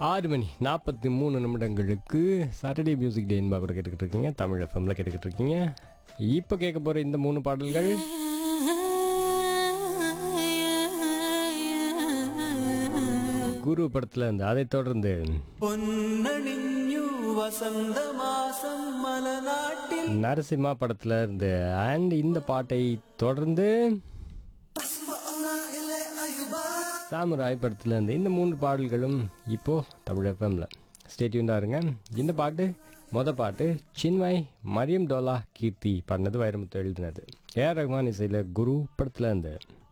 ஆறு மணி நாற்பத்தி மூணு நிமிடங்களுக்கு சாட்டர்டே மியூசிக் டே என்பா கூட கேட்டுக்கிட்டு இருக்கீங்க தமிழ் எஃப்எம்ல கேட்டுக்கிட்டு இருக்கீங்க இப்போ கேட்க போகிற இந்த மூணு பாடல்கள் குரு படத்தில் இருந்து அதைத் தொடர்ந்து പൊന്നണിഞ്ഞു വസന്തമാസം മലനാട്ടിൽ நரசிம்மா படத்தில் இருந்து அண்ட் இந்த பாட்டை தொடர்ந்து சாமுராய் படத்தில் இருந்து இந்த மூணு பாடல்களும் இப்போ தமிழ் எஃப்எம்ல ஸ்டேட்யூண்டாக இருங்க இந்த பாட்டு மொத பாட்டு சின்மை மரியம் டோலா கீர்த்தி பாடினது வைரமுத்து எழுதினது ஏஆர் ரஹ்மான் இசையில் குரு படத்தில் இருந்து